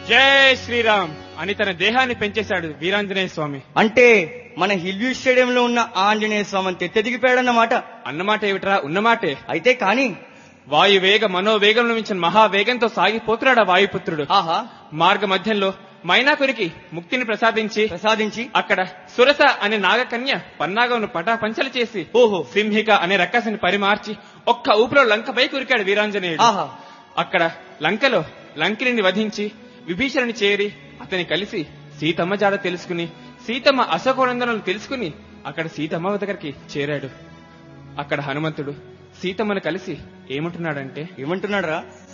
జై శ్రీరామ్ అని తన దేహాన్ని పెంచేశాడు వీరాంజనేయ స్వామి అంటే మన హిల్వ్యూ స్టేడియంలో ఉన్న ఆంజనేయ స్వామిని తెత్తెదిగిపోయాడన్నమాట అన్నమాట ఏమిట్రా ఉన్నమాటే అయితే కాని వాయువేగ మనోవేగంలో మించిన మహావేగంతో సాగిపోతున్నాడు ఆ వాయుపుత్రుడు ఆహా మార్గ మధ్యంలో మైనాకునికి ముక్తిని ప్రసాదించి ప్రసాదించి అక్కడ సురస అనే నాగకన్య పన్నాగంను పటాపంచలు చేసి ఓహో సింహిక అనే రక్కసిని పరిమార్చి ఒక్క ఊపిలో లంకపై కురికాడు వీరాంజనేయుడు ఆహా అక్కడ లంకలో లంకిని వధించి విభీషణుని చేరి అతని కలిసి సీతమ్మ జాడ తెలుసుకుని సీతమ్మ అశోకనందనలు తెలుసుకుని అక్కడ సీతమ్మ దగ్గరికి చేరాడు అక్కడ హనుమంతుడు సీతమ్మను కలిసి ఏమంటున్నాడంటే ఏమంటున్నాడు రా